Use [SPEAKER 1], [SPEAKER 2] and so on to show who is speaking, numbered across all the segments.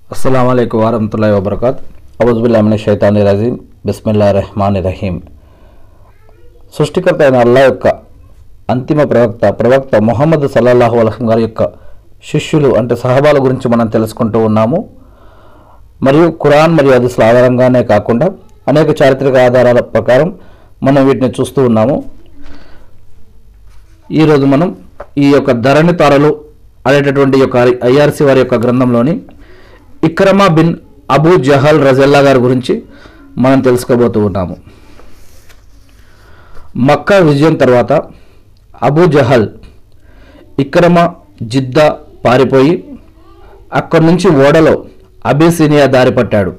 [SPEAKER 1] అస్సలం అయికు వరహతుల్లా వబర్కాత్ అవుజుబుల్లామిన షైతాని రజీం బిస్మిల్లా రెహమాన్ రహీం సృష్టికర్త అయిన అల్లా యొక్క అంతిమ ప్రవక్త ప్రవక్త మొహమ్మద్ సల్లల్లాహు అలహం గారి యొక్క శిష్యులు అంటే సహబాల గురించి మనం తెలుసుకుంటూ ఉన్నాము మరియు ఖురాన్ మరియు హదీస్ల ఆధారంగానే కాకుండా అనేక చారిత్రక ఆధారాల ప్రకారం మనం వీటిని చూస్తూ ఉన్నాము ఈరోజు మనం ఈ యొక్క ధరణి తారలు అనేటటువంటి యొక్క ఐఆర్సి వారి యొక్క గ్రంథంలోని ఇక్రమా బిన్ అబూ జహల్ రజల్లా గారి గురించి మనం తెలుసుకోబోతూ ఉన్నాము మక్కా విజయం తర్వాత అబూ జహల్ ఇక్రమ జిద్దా పారిపోయి అక్కడి నుంచి ఓడలో అబిసినియా దారి పట్టాడు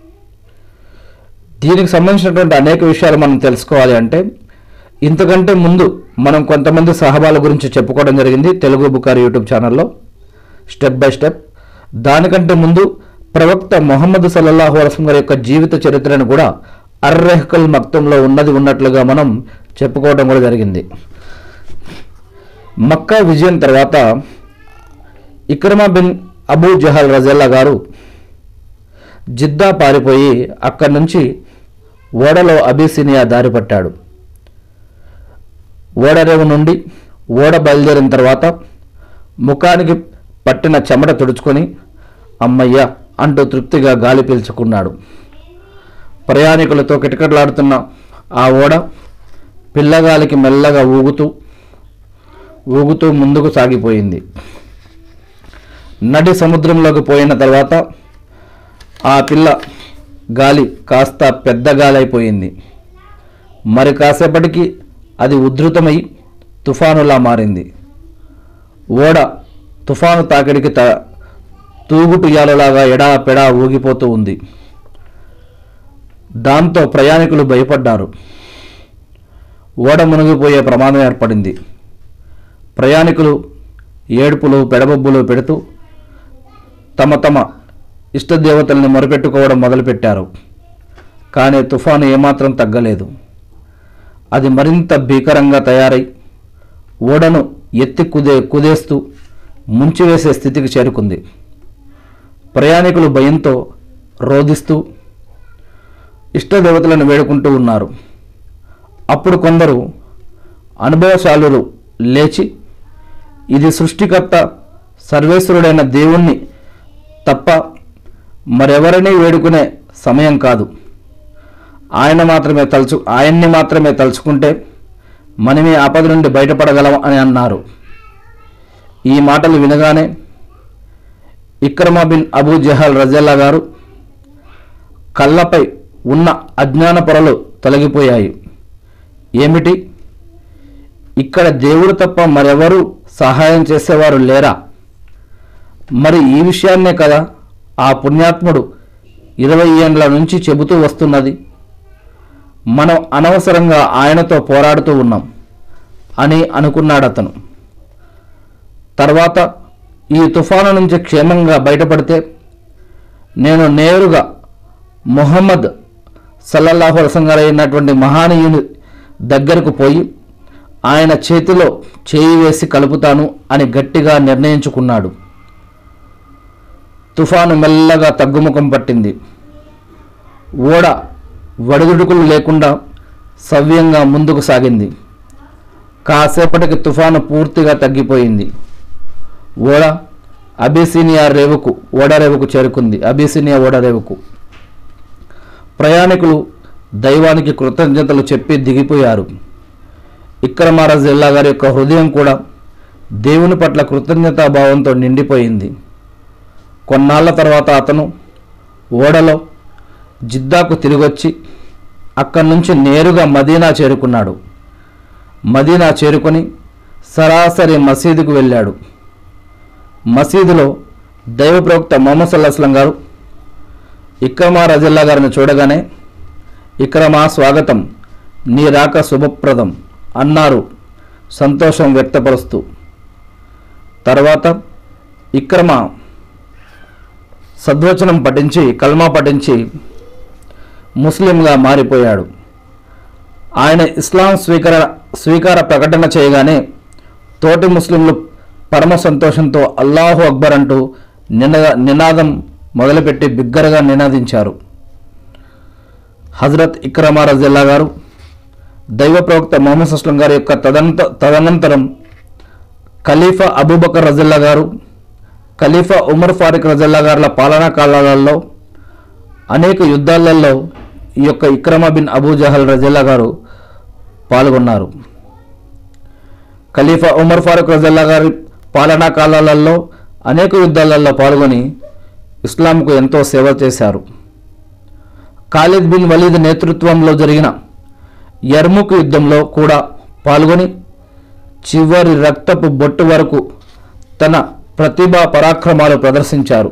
[SPEAKER 1] దీనికి సంబంధించినటువంటి అనేక విషయాలు మనం తెలుసుకోవాలి అంటే ఇంతకంటే ముందు మనం కొంతమంది సహబాల గురించి చెప్పుకోవడం జరిగింది తెలుగు బుకారి యూట్యూబ్ ఛానల్లో స్టెప్ బై స్టెప్ దానికంటే ముందు ప్రవక్త మొహమ్మద్ సల్లల్లాహు అలసం గారి యొక్క జీవిత చరిత్రను కూడా అర్రెహకల్ మక్తంలో ఉన్నది ఉన్నట్లుగా మనం చెప్పుకోవడం కూడా జరిగింది మక్కా విజయం తర్వాత ఇక్రమా బిన్ అబూ జహల్ రజల్లా గారు జిద్దా పారిపోయి అక్కడి నుంచి ఓడలో అబిసినియా దారి పట్టాడు ఓడరేవు నుండి ఓడ బయలుదేరిన తర్వాత ముఖానికి పట్టిన చెమట తుడుచుకొని అమ్మయ్య అంటూ తృప్తిగా గాలి పీల్చుకున్నాడు ప్రయాణికులతో కిటకిటలాడుతున్న ఆ ఓడ పిల్లగాలికి మెల్లగా ఊగుతూ ఊగుతూ ముందుకు సాగిపోయింది నడి సముద్రంలోకి పోయిన తర్వాత ఆ పిల్ల గాలి కాస్త పెద్ద గాలి అయిపోయింది మరి కాసేపటికి అది ఉధృతమై తుఫానులా మారింది ఓడ తుఫాను తాకిడికి త తూగుటుయాలలాగా ఎడా పెడా ఊగిపోతూ ఉంది దాంతో ప్రయాణికులు భయపడ్డారు ఓడ మునిగిపోయే ప్రమాదం ఏర్పడింది ప్రయాణికులు ఏడుపులు పెడబొబ్బులు పెడుతూ తమ తమ ఇష్టదేవతల్ని మొరపెట్టుకోవడం మొదలుపెట్టారు కానీ తుఫాను ఏమాత్రం తగ్గలేదు అది మరింత భీకరంగా తయారై ఓడను ఎత్తి కుదే కుదేస్తూ ముంచివేసే స్థితికి చేరుకుంది ప్రయాణికులు భయంతో రోధిస్తూ ఇష్టదేవతలను వేడుకుంటూ ఉన్నారు అప్పుడు కొందరు అనుభవశాలురు లేచి ఇది సృష్టికర్త సర్వేశ్వరుడైన దేవుణ్ణి తప్ప మరెవరిని వేడుకునే సమయం కాదు ఆయన మాత్రమే తలుచు ఆయన్ని మాత్రమే తలుచుకుంటే మనమే ఆపద నుండి బయటపడగలం అని అన్నారు ఈ మాటలు వినగానే ఇక్రమా బిన్ అబూ జహల్ రజల్లా గారు కళ్ళపై ఉన్న అజ్ఞాన పొరలు తొలగిపోయాయి ఏమిటి ఇక్కడ దేవుడు తప్ప మరెవరూ సహాయం చేసేవారు లేరా మరి ఈ విషయాన్నే కదా ఆ పుణ్యాత్ముడు ఇరవై ఏండ్ల నుంచి చెబుతూ వస్తున్నది మనం అనవసరంగా ఆయనతో పోరాడుతూ ఉన్నాం అని అనుకున్నాడు అతను తర్వాత ఈ తుఫాను నుంచి క్షేమంగా బయటపడితే నేను నేరుగా మొహమ్మద్ సల్లల్లాహు అలసంగారు అయినటువంటి మహానీయుని దగ్గరకు పోయి ఆయన చేతిలో చేయి వేసి కలుపుతాను అని గట్టిగా నిర్ణయించుకున్నాడు తుఫాను మెల్లగా తగ్గుముఖం పట్టింది ఓడ వడుదుడుకులు లేకుండా సవ్యంగా ముందుకు సాగింది కాసేపటికి తుఫాను పూర్తిగా తగ్గిపోయింది ఓడ అబిసినియా రేవుకు ఓడరేవుకు చేరుకుంది అబిసినియా ఓడరేవుకు ప్రయాణికులు దైవానికి కృతజ్ఞతలు చెప్పి దిగిపోయారు ఇక్రమారా జిల్లా గారి యొక్క హృదయం కూడా దేవుని పట్ల కృతజ్ఞతాభావంతో నిండిపోయింది కొన్నాళ్ల తర్వాత అతను ఓడలో జిద్దాకు తిరిగొచ్చి అక్కడి నుంచి నేరుగా మదీనా చేరుకున్నాడు మదీనా చేరుకొని సరాసరి మసీదుకు వెళ్ళాడు మసీదులో దైవ ప్రవక్త మొహమ్మద్ సల్లాహస్లం గారు ఇక్రమా రజల్లా గారిని చూడగానే ఇక్రమా స్వాగతం నీ రాక శుభప్రదం అన్నారు సంతోషం వ్యక్తపరుస్తూ తర్వాత ఇక్రమ సద్వచనం పఠించి కల్మా పఠించి ముస్లింగా మారిపోయాడు ఆయన ఇస్లాం స్వీకార స్వీకార ప్రకటన చేయగానే తోటి ముస్లింలు పరమ సంతోషంతో అల్లాహు అక్బర్ అంటూ నిన నినాదం మొదలుపెట్టి బిగ్గరగా నినాదించారు హజరత్ ఇక్రమా రజిల్లా గారు దైవ ప్రవక్త మొహమ్మద్ అస్లం గారి యొక్క తదంత తదనంతరం ఖలీఫా అబూబకర్ రజిల్లా గారు ఖలీఫా ఉమర్ ఫారూక్ రజల్లా గారుల పాలనా కాలాలలో అనేక యుద్ధాలలో ఈ యొక్క ఇక్రమా బిన్ అబూ జహల్ రజల్లా గారు పాల్గొన్నారు ఖలీఫా ఉమర్ ఫారూక్ రజల్లా గారి పాలనా కాలాలలో అనేక యుద్ధాలలో పాల్గొని ఇస్లాంకు ఎంతో సేవ చేశారు ఖాలిద్ బిన్ వలీద్ నేతృత్వంలో జరిగిన యర్ముక్ యుద్ధంలో కూడా పాల్గొని చివరి రక్తపు బొట్టు వరకు తన ప్రతిభా పరాక్రమాలు ప్రదర్శించారు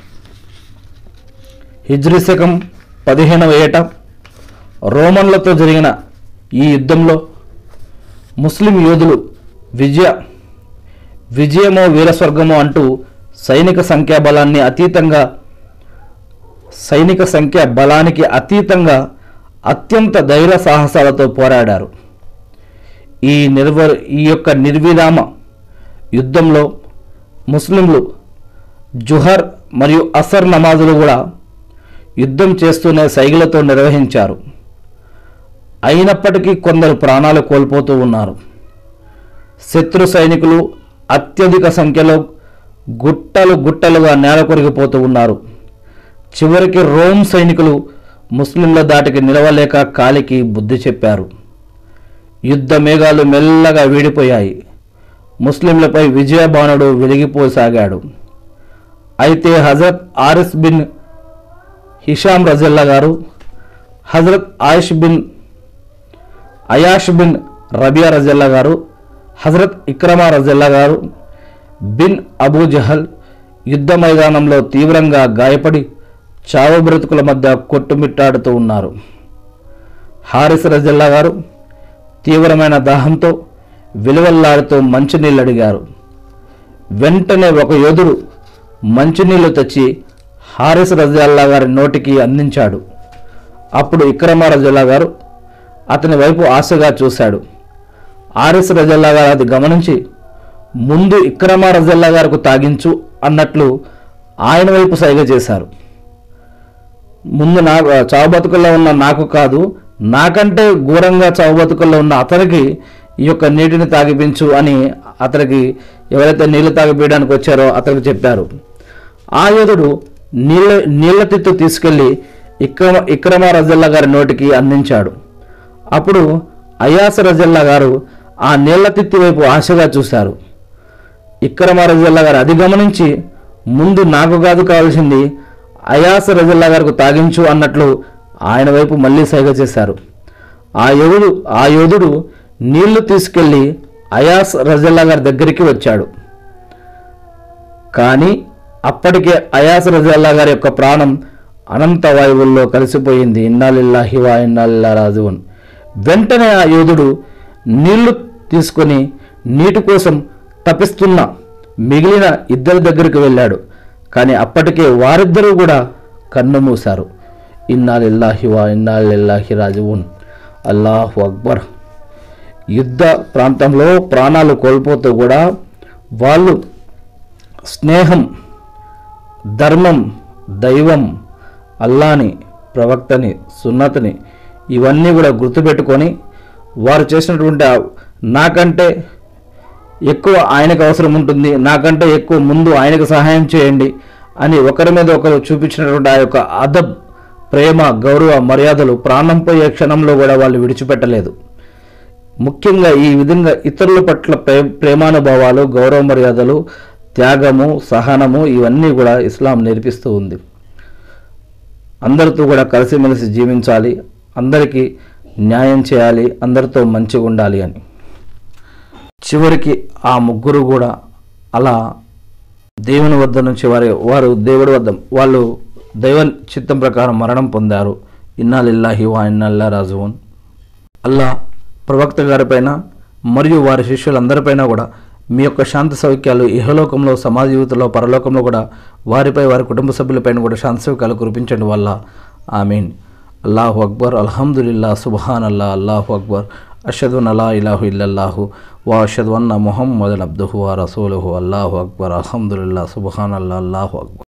[SPEAKER 1] హిజ్రీ శకం పదిహేనవ ఏట రోమన్లతో జరిగిన ఈ యుద్ధంలో ముస్లిం యోధులు విజయ విజయమో వీరస్వర్గమో అంటూ సైనిక సంఖ్యాబలాన్ని అతీతంగా సైనిక సంఖ్య బలానికి అతీతంగా అత్యంత ధైర్య సాహసాలతో పోరాడారు ఈ నిర్వ ఈ యొక్క నిర్విరామ యుద్ధంలో ముస్లింలు జుహర్ మరియు అసర్ నమాజులు కూడా యుద్ధం చేస్తూనే సైగలతో నిర్వహించారు అయినప్పటికీ కొందరు ప్రాణాలు కోల్పోతూ ఉన్నారు శత్రు సైనికులు అత్యధిక సంఖ్యలో గుట్టలు గుట్టలుగా నేల కొరిగిపోతూ ఉన్నారు చివరికి రోమ్ సైనికులు ముస్లింల దాటికి నిలవలేక కాలికి బుద్ధి చెప్పారు యుద్ధ మేఘాలు మెల్లగా వీడిపోయాయి ముస్లింలపై విజయబాణుడు వెలిగిపోసాగాడు అయితే హజరత్ ఆరిస్ బిన్ హిషాం రజల్లా గారు హజరత్ Ayash bin Ayash bin Rabia రజల్లా గారు హజరత్ ఇక్రమా రజల్లా గారు బిన్ అబూ జహల్ యుద్ధ మైదానంలో తీవ్రంగా గాయపడి చావు బ్రతుకుల మధ్య కొట్టుమిట్టాడుతూ ఉన్నారు హారిస్ రజల్లా గారు తీవ్రమైన దాహంతో విలువల్లాడుతూ మంచినీళ్ళు అడిగారు వెంటనే ఒక యోధుడు మంచినీళ్లు తెచ్చి హారిస్ రజల్లా గారి నోటికి అందించాడు అప్పుడు ఇక్రమా రజల్లా గారు అతని వైపు ఆశగా చూశాడు హారిస్ రజల్లా గారు అది గమనించి ముందు ఇక్రమా రజల్లా గారికి తాగించు అన్నట్లు ఆయన వైపు సైగ చేశారు ముందు నా చావు బతుకుల్లో ఉన్న నాకు కాదు నాకంటే ఘోరంగా చావు బతుకుల్లో ఉన్న అతనికి ఈ యొక్క నీటిని తాగిపించు అని అతనికి ఎవరైతే నీళ్లు తాగిపించడానికి వచ్చారో అతనికి చెప్పారు ఆ యోధుడు నీళ్ళ నీళ్ల తిత్తు తీసుకెళ్లి ఇక్రమ ఇక్రమ రజల్లా గారి నోటికి అందించాడు అప్పుడు అయాస రజల్లా గారు ఆ నీళ్ల తిత్తి వైపు ఆశగా చూశారు ఇక్రమ రజల్లా గారు అది గమనించి ముందు నాకు కాదు కావాల్సింది అయాస రజల్లా గారికి తాగించు అన్నట్లు ఆయన వైపు మళ్ళీ సైగ చేశారు ఆ యోధుడు ఆ యోధుడు నీళ్లు తీసుకెళ్లి అయాస్ రజల్లా గారి దగ్గరికి వచ్చాడు కానీ అప్పటికే అయాస్ రజల్లా గారి యొక్క ప్రాణం అనంత వాయువుల్లో కలిసిపోయింది ఇన్నాలిల్లాహి వా ఇన్నాలిల్లా రాజువన్ వెంటనే ఆ యోధుడు నీళ్లు తీసుకొని నీటి కోసం తపిస్తున్న మిగిలిన ఇద్దరి దగ్గరికి వెళ్ళాడు కానీ అప్పటికే వారిద్దరూ కూడా కన్ను మూశారు ఇన్నాలిల్లాహి వా ఇన్నాలిల్లాహి రాజువున్ అల్లాహు అక్బర్ యుద్ధ ప్రాంతంలో ప్రాణాలు కోల్పోతూ కూడా వాళ్ళు స్నేహం ధర్మం దైవం అల్లాని ప్రవక్తని సున్నతిని ఇవన్నీ కూడా గుర్తుపెట్టుకొని వారు చేసినటువంటి ఆ నాకంటే ఎక్కువ ఆయనకు అవసరం ఉంటుంది నాకంటే ఎక్కువ ముందు ఆయనకు సహాయం చేయండి అని ఒకరి మీద ఒకరు చూపించినటువంటి ఆ యొక్క అదబ్ ప్రేమ గౌరవ మర్యాదలు ప్రాణం పోయే క్షణంలో కూడా వాళ్ళు విడిచిపెట్టలేదు ముఖ్యంగా ఈ విధంగా ఇతరుల పట్ల ప్రే ప్రేమానుభావాలు గౌరవ మర్యాదలు త్యాగము సహనము ఇవన్నీ కూడా ఇస్లాం నేర్పిస్తూ ఉంది అందరితో కూడా కలిసిమెలిసి జీవించాలి అందరికీ న్యాయం చేయాలి అందరితో మంచిగా ఉండాలి అని చివరికి ఆ ముగ్గురు కూడా అలా దేవుని వద్ద నుంచి వారి వారు దేవుడి వద్ద వాళ్ళు దైవ చిత్తం ప్రకారం మరణం పొందారు ఇన్నాలిల్లాహి వా ఇన్నల్లా రాజువన్ అల్లా ప్రవక్త గారిపైన మరియు వారి శిష్యులందరిపైన కూడా మీ యొక్క శాంతి సౌఖ్యాలు ఇహలోకంలో సమాజ జీవితంలో పరలోకంలో కూడా వారిపై వారి కుటుంబ సభ్యులపైన కూడా శాంతి సౌఖ్యాలు కురిపించండి వల్ల ఆమీన్ అల్లాహు అక్బర్ అల్హమ్దుల్లా సుబహాన్ అల్లా అల్లాహు అక్బర్ అషదు అలా ఇలాహు ఇల్లల్లాహు వా అషదు అన్న మొహమ్మద్ అబ్దుహు వా రసూలుహు అల్లాహు అక్బర్ అల్హమ్దుల్లా సుబహాన్ అల్లా అల్లాహు అక్బర్